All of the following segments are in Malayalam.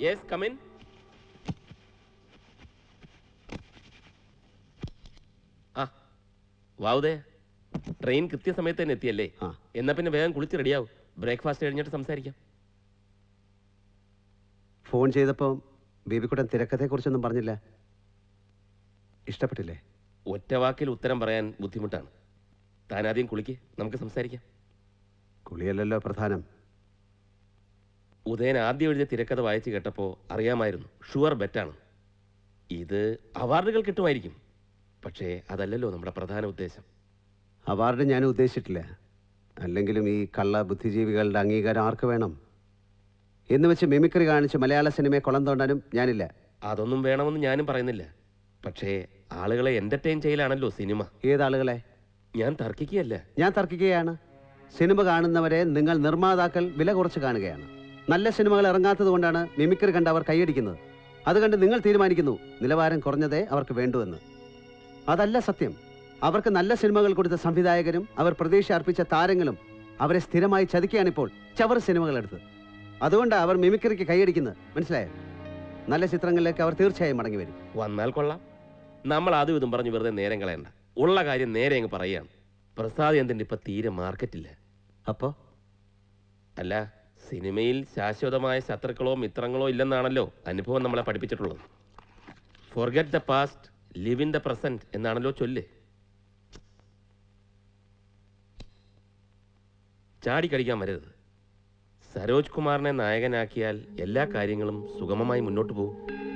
യെസ് കമിൻ ആ വാവുതേ ട്രെയിൻ കൃത്യസമയത്ത് തന്നെ എത്തിയല്ലേ ആ. എന്നാ പിന്നെ വേഗം കുളിച്ച് റെഡിയാവും ബ്രേക്ക്ഫാസ്റ്റ് കഴിഞ്ഞിട്ട് സംസാരിക്കാം ഫോൺ ചെയ്തപ്പോൾ ബേബിക്കുട്ടൻ തിരക്കഥയെക്കുറിച്ചൊന്നും പറഞ്ഞില്ല ഇഷ്ടപ്പെട്ടില്ലേ ഒറ്റ വാക്കിൽ ഉത്തരം പറയാൻ ബുദ്ധിമുട്ടാണ് താൻ ആദ്യം കുളിക്ക് നമുക്ക് സംസാരിക്കാം കുളിയല്ലല്ലോ പ്രധാനം ഉദയൻ ആദ്യം എഴുതിയ തിരക്കഥ വായിച്ചു കേട്ടപ്പോൾ അറിയാമായിരുന്നു ഷുവർ ബെറ്റാണ് ഇത് അവാർഡുകൾ കിട്ടുമായിരിക്കും പക്ഷേ അതല്ലല്ലോ നമ്മുടെ പ്രധാന ഉദ്ദേശം അവാർഡ് ഞാൻ ഉദ്ദേശിച്ചിട്ടില്ല അല്ലെങ്കിലും ഈ കള്ള ബുദ്ധിജീവികളുടെ അംഗീകാരം ആർക്ക് വേണം എന്ന് വെച്ച് മിമിക്രി കാണിച്ച് മലയാള സിനിമയെ കുളം തോണ്ടാനും ഞാനില്ല അതൊന്നും വേണമെന്ന് ഞാനും പറയുന്നില്ല പക്ഷേ ആളുകളെ എന്റർടൈൻ ചെയ്യലാണല്ലോ സിനിമ ഏതാളുകളെ ഞാൻ തർക്കിക്കുകയല്ല ഞാൻ തർക്കിക്കുകയാണ് സിനിമ കാണുന്നവരെ നിങ്ങൾ നിർമ്മാതാക്കൾ വില കുറച്ച് കാണുകയാണ് നല്ല സിനിമകൾ ഇറങ്ങാത്തത് കൊണ്ടാണ് മിമിക്രി കണ്ട് അവർ കൈയടിക്കുന്നത് അത് കണ്ട് നിങ്ങൾ തീരുമാനിക്കുന്നു നിലവാരം കുറഞ്ഞതേ അവർക്ക് വേണ്ടുവെന്ന് അതല്ല സത്യം അവർക്ക് നല്ല സിനിമകൾ കൊടുത്ത സംവിധായകരും അവർ പ്രതീക്ഷ അർപ്പിച്ച താരങ്ങളും അവരെ സ്ഥിരമായി ചതിക്കുകയാണിപ്പോൾ ചവർ സിനിമകൾ എടുത്ത് അതുകൊണ്ടാണ് അവർ മിമിക്രിക്ക് കൈയടിക്കുന്നത് മനസ്സിലായോ നല്ല ചിത്രങ്ങളിലേക്ക് അവർ തീർച്ചയായും മടങ്ങി വരും വന്നാൽ കൊള്ളാം നമ്മൾ അതും ഇതും പറഞ്ഞ് വെറുതെ നേരം കളയണ്ട ഉള്ള കാര്യം നേരെ അങ്ങ് പറയുകയാണ് പ്രസാദ് എന്തിൻ്റെ ഇപ്പൊ തീരെ മാർക്കറ്റില്ല അപ്പോൾ അല്ല സിനിമയിൽ ശാശ്വതമായ ശത്രുക്കളോ മിത്രങ്ങളോ ഇല്ലെന്നാണല്ലോ അനുഭവം നമ്മളെ പഠിപ്പിച്ചിട്ടുള്ളത് forget the past live in the present എന്നാണല്ലോ ചൊല്ല് ചാടിക്കടിക്കാൻ വരരുത് സരോജ് കുമാറിനെ നായകനാക്കിയാൽ എല്ലാ കാര്യങ്ങളും സുഗമമായി മുന്നോട്ട് പോകും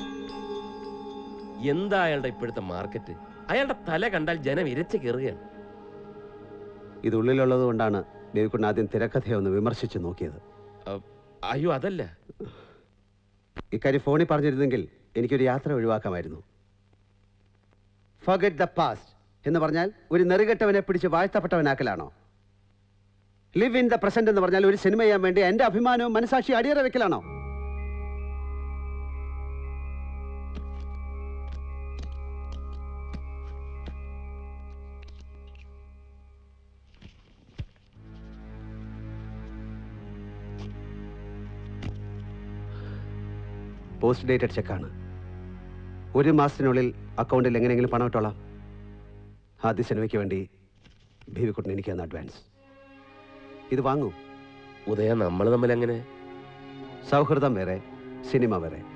എന്താ അയാളുടെ ഇപ്പോഴത്തെ മാർക്കറ്റ് അയാളുടെ തല കണ്ടാൽ ജനം ഇരച്ചു കയറുകയാണ് ഇത് ഉള്ളിലുള്ളത് കൊണ്ടാണ് ബേബിക്കുട്ടൻ ആദ്യം തിരക്കഥയെ ഒന്ന് വിമർശിച്ച് നോക്കിയത് അഹ്, അയ്യോ അതല്ല ഇക്കാര്യം ഫോണിൽ പറഞ്ഞിരുന്നെങ്കിൽ എനിക്കൊരു യാത്ര ഒഴിവാക്കാമായിരുന്നു ഫഗറ്റ് ദ പാസ്റ്റ് എന്ന് പറഞ്ഞാൽ ഒരു നെറുകെട്ടവനെ പിടിച്ച് വാഴ്ത്തപ്പെട്ടവനാക്കലാണോ ലിവ് ഇൻ ദ പ്രസന്റ് എന്ന് പറഞ്ഞാൽ ഒരു സിനിമ ചെയ്യാൻ വേണ്ടി എന്റെ അഭിമാനവും മനസാക്ഷി അടിയറ വെക്കലാണോ പോസ്റ്റ് ഡേറ്റഡ് ചെക്കാണ് ഒരു മാസത്തിനുള്ളിൽ അക്കൗണ്ടിൽ എങ്ങനെയെങ്കിലും പണം ഇട്ടോളാം ആദ്യ സിനിമയ്ക്ക് വേണ്ടി ബേബിക്കുട്ടൻ എനിക്ക് തന്ന അഡ്വാൻസ് ഇത് വാങ്ങൂ ഉദയ നമ്മൾ തമ്മിൽ അങ്ങനെ സൗഹൃദം വേറെ സിനിമ വേറെ